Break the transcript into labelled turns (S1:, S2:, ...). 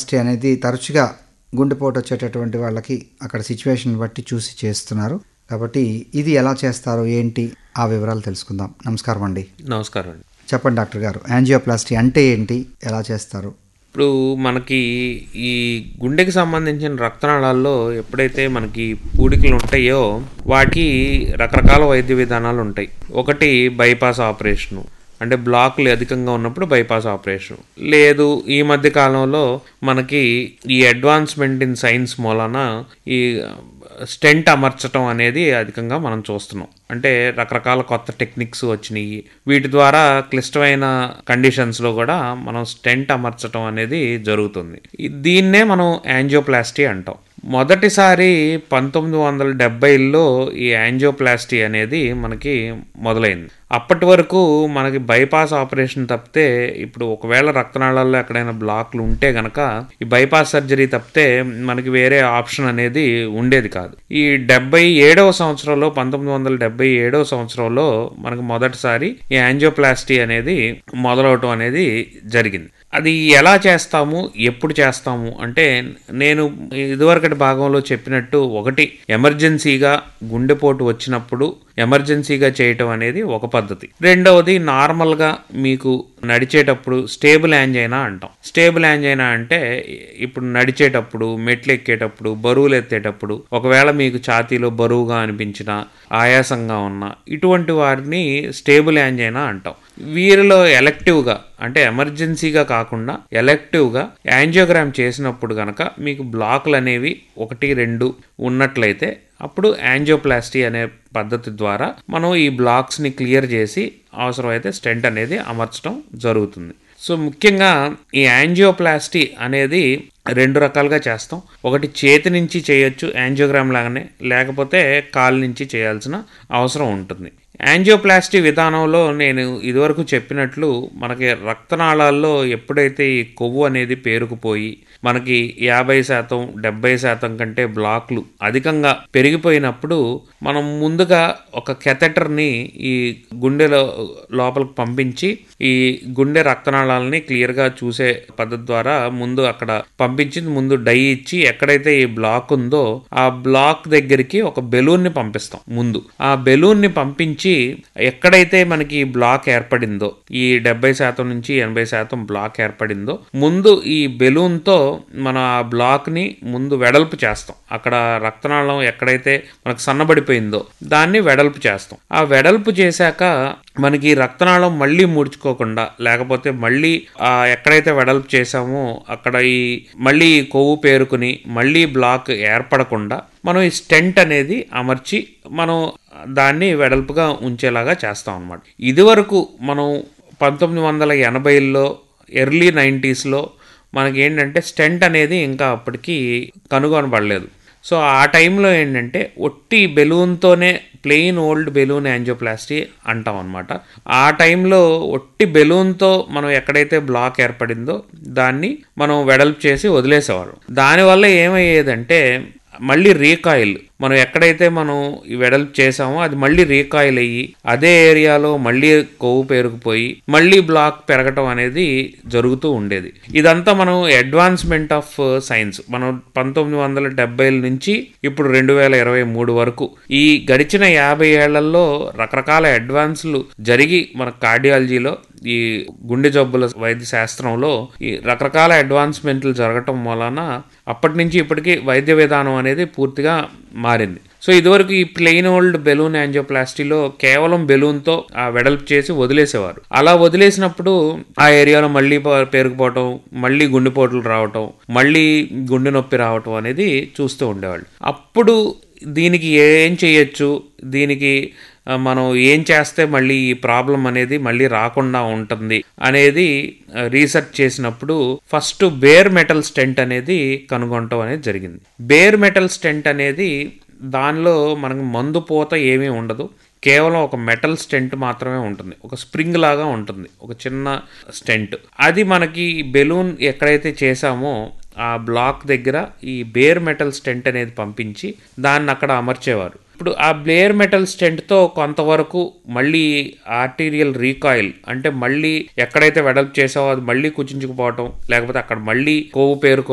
S1: angioplasty అనేది తరచుగా గుండెపోటు వచ్చేటటువంటి వాళ్ళకి అక్కడ సిచ్యువేషన్ బట్టి చూసి చేస్తున్నారు కాబట్టి ఇది ఎలా చేస్తారు ఏంటి ఆ వివరాలు తెలుసుకుందాం నమస్కారం అండి
S2: నమస్కారం అండి
S1: చెప్పండి డాక్టర్ గారు యాంజియోప్లాస్టీ అంటే ఏంటి ఎలా చేస్తారు
S2: ఇప్పుడు మనకి ఈ గుండెకి సంబంధించిన రక్తనాళాల్లో ఎప్పుడైతే మనకి పూడికలు ఉంటాయో వాటికి రకరకాల వైద్య విధానాలు ఉంటాయి ఒకటి బైపాస్ ఆపరేషను అంటే బ్లాక్లు అధికంగా ఉన్నప్పుడు బైపాస్ ఆపరేషన్ లేదు ఈ మధ్య కాలంలో మనకి ఈ అడ్వాన్స్మెంట్ ఇన్ సైన్స్ మూలన ఈ స్టెంట్ అమర్చడం అనేది అధికంగా మనం చూస్తున్నాం అంటే రకరకాల కొత్త టెక్నిక్స్ వచ్చినాయి వీటి ద్వారా క్లిష్టమైన కండిషన్స్లో కూడా మనం స్టెంట్ అమర్చడం అనేది జరుగుతుంది ఈ- దీన్నే మనం యాంజియోప్లాస్టీ అంటాం మొదటిసారి పంతొమ్మిది వందల డెబ్బైలో ఈ యాంజియోప్లాస్టీ అనేది మనకి మొదలైంది అప్పటి వరకు మనకి బైపాస్ ఆపరేషన్ తప్పితే ఇప్పుడు ఒకవేళ రక్తనాళాల్లో ఎక్కడైనా బ్లాక్లు ఉంటే గనక ఈ బైపాస్ సర్జరీ తప్పితే మనకి వేరే ఆప్షన్ అనేది ఉండేది కాదు ఈ డెబ్బై ఏడవ సంవత్సరంలో పంతొమ్మిది వందల డెబ్బై ఏడవ సంవత్సరంలో మనకి మొదటిసారి ఈ యాంజియోప్లాస్టీ అనేది మొదలవటం అనేది జరిగింది అది ఎలా చేస్తాము ఎప్పుడు చేస్తాము అంటే నేను ఇదివరకటి భాగంలో చెప్పినట్టు ఒకటి ఎమర్జెన్సీగా గుండెపోటు వచ్చినప్పుడు ఎమర్జెన్సీగా చేయటం అనేది ఒక పద్ధతి రెండవది నార్మల్గా మీకు నడిచేటప్పుడు స్టేబుల్ యాంజైనా అంటాం స్టేబుల్ యాంజైనా అంటే ఇప్పుడు నడిచేటప్పుడు మెట్లు ఎక్కేటప్పుడు బరువులు ఎత్తేటప్పుడు ఒకవేళ మీకు ఛాతీలో బరువుగా అనిపించిన ఆయాసంగా ఉన్న ఇటువంటి వారిని స్టేబుల్ యాంజైనా అంటాం వీరిలో ఎలక్టివ్గా అంటే ఎమర్జెన్సీగా కాకుండా ఎలక్టివ్గా యాంజియోగ్రామ్ చేసినప్పుడు కనుక మీకు బ్లాక్లు అనేవి ఒకటి రెండు ఉన్నట్లయితే అప్పుడు యాంజియోప్లాస్టీ అనే పద్ధతి ద్వారా మనం ఈ బ్లాక్స్ని క్లియర్ చేసి అవసరమైతే స్టెంట్ అనేది అమర్చడం జరుగుతుంది సో ముఖ్యంగా ఈ యాంజియోప్లాస్టీ అనేది రెండు రకాలుగా చేస్తాం ఒకటి చేతి నుంచి చేయొచ్చు యాంజియోగ్రామ్ లాగానే లేకపోతే కాలు నుంచి చేయాల్సిన అవసరం ఉంటుంది యాంజియోప్లాస్టీ విధానంలో నేను ఇదివరకు చెప్పినట్లు మనకి రక్తనాళాల్లో ఎప్పుడైతే ఈ కొవ్వు అనేది పేరుకుపోయి మనకి యాభై శాతం డెబ్బై శాతం కంటే బ్లాక్లు అధికంగా పెరిగిపోయినప్పుడు మనం ముందుగా ఒక కెథెటర్ని ఈ గుండెలో లోపలికి పంపించి ఈ గుండె రక్తనాళాలని క్లియర్గా చూసే పద్ధతి ద్వారా ముందు అక్కడ పంపించి ముందు డై ఇచ్చి ఎక్కడైతే ఈ బ్లాక్ ఉందో ఆ బ్లాక్ దగ్గరికి ఒక బెలూన్ని పంపిస్తాం ముందు ఆ బెలూన్ని పంపించి ఎక్కడైతే మనకి ఈ బ్లాక్ ఏర్పడిందో ఈ డెబ్బై శాతం నుంచి ఎనభై శాతం బ్లాక్ ఏర్పడిందో ముందు ఈ బెలూన్తో మనం ఆ బ్లాక్ని ముందు వెడల్పు చేస్తాం అక్కడ రక్తనాళం ఎక్కడైతే మనకు సన్నబడిపోయిందో దాన్ని వెడల్పు చేస్తాం ఆ వెడల్పు చేశాక మనకి రక్తనాళం మళ్ళీ ముడుచుకోకుండా లేకపోతే మళ్ళీ ఆ ఎక్కడైతే వెడల్పు చేసామో అక్కడ ఈ మళ్ళీ ఈ కొవ్వు పేరుకుని మళ్ళీ బ్లాక్ ఏర్పడకుండా మనం ఈ స్టెంట్ అనేది అమర్చి మనం దాన్ని వెడల్పుగా ఉంచేలాగా చేస్తాం అనమాట ఇదివరకు మనం పంతొమ్మిది వందల ఎనభైలో ఎర్లీ నైంటీస్లో మనకి ఏంటంటే స్టెంట్ అనేది ఇంకా అప్పటికి కనుగొనబడలేదు సో ఆ టైంలో ఏంటంటే ఒట్టి బెలూన్తోనే ప్లెయిన్ ఓల్డ్ బెలూన్ యాంజియోప్లాస్టీ అంటాం అనమాట ఆ టైంలో ఒట్టి బెలూన్తో మనం ఎక్కడైతే బ్లాక్ ఏర్పడిందో దాన్ని మనం వెడల్పు చేసి వదిలేసేవారు దానివల్ల ఏమయ్యేదంటే మళ్ళీ రీకాయిల్ మనం ఎక్కడైతే మనం ఈ వెడల్పు చేసామో అది మళ్ళీ రీకాయిల్ అయ్యి అదే ఏరియాలో మళ్ళీ కొవ్వు పేరుకుపోయి మళ్ళీ బ్లాక్ పెరగటం అనేది జరుగుతూ ఉండేది ఇదంతా మనం అడ్వాన్స్మెంట్ ఆఫ్ సైన్స్ మనం పంతొమ్మిది వందల డెబ్బైల నుంచి ఇప్పుడు రెండు వేల ఇరవై మూడు వరకు ఈ గడిచిన యాభై ఏళ్లలో రకరకాల అడ్వాన్స్లు జరిగి మన కార్డియాలజీలో ఈ గుండె జబ్బుల వైద్య శాస్త్రంలో ఈ రకరకాల అడ్వాన్స్మెంట్లు జరగటం వలన అప్పటి నుంచి ఇప్పటికీ వైద్య విధానం అనేది పూర్తిగా మారింది సో ఇదివరకు ఈ ప్లెయిన్ ఓల్డ్ బెలూన్ యాంజియోప్లాస్టీలో కేవలం బెలూన్తో ఆ వెడల్పు చేసి వదిలేసేవారు అలా వదిలేసినప్పుడు ఆ ఏరియాలో మళ్ళీ ప- పేరుకుపోవటం మళ్ళీ గుండెపోట్లు రావటం మళ్ళీ గుండె నొప్పి రావటం అనేది చూస్తూ ఉండేవాళ్ళు అప్పుడు దీనికి ఏం చేయొచ్చు దీనికి ఆ, మనం ఏం చేస్తే మళ్ళీ ఈ ప్రాబ్లం అనేది మళ్ళీ రాకుండా ఉంటుంది అనేది ఆ, రీసెర్చ్ చేసినప్పుడు ఫస్ట్ బేర్ మెటల్ స్టెంట్ అనేది కనుగొనటం అనేది జరిగింది బేర్ మెటల్ స్టెంట్ అనేది దానిలో మనకు మందు పోత ఏమీ ఉండదు కేవలం ఒక మెటల్ స్టెంట్ మాత్రమే ఉంటుంది ఒక స్ప్రింగ్ లాగా ఉంటుంది ఒక చిన్న స్టెంట్ అది మనకి బెలూన్ ఎక్కడైతే చేసామో ఆ బ్లాక్ దగ్గర ఈ బేర్ మెటల్ స్టెంట్ అనేది పంపించి దాన్ని అక్కడ అమర్చేవారు ఇప్పుడు ఆ బ్లేయర్ మెటల్ స్టెంట్తో కొంతవరకు మళ్ళీ ఆర్టీరియల్ రీకాయిల్ అంటే మళ్ళీ ఎక్కడైతే వెడల్పు చేసావో అది మళ్ళీ కుచించుకుపోవటం లేకపోతే అక్కడ మళ్ళీ కొవ్వు పేరుకో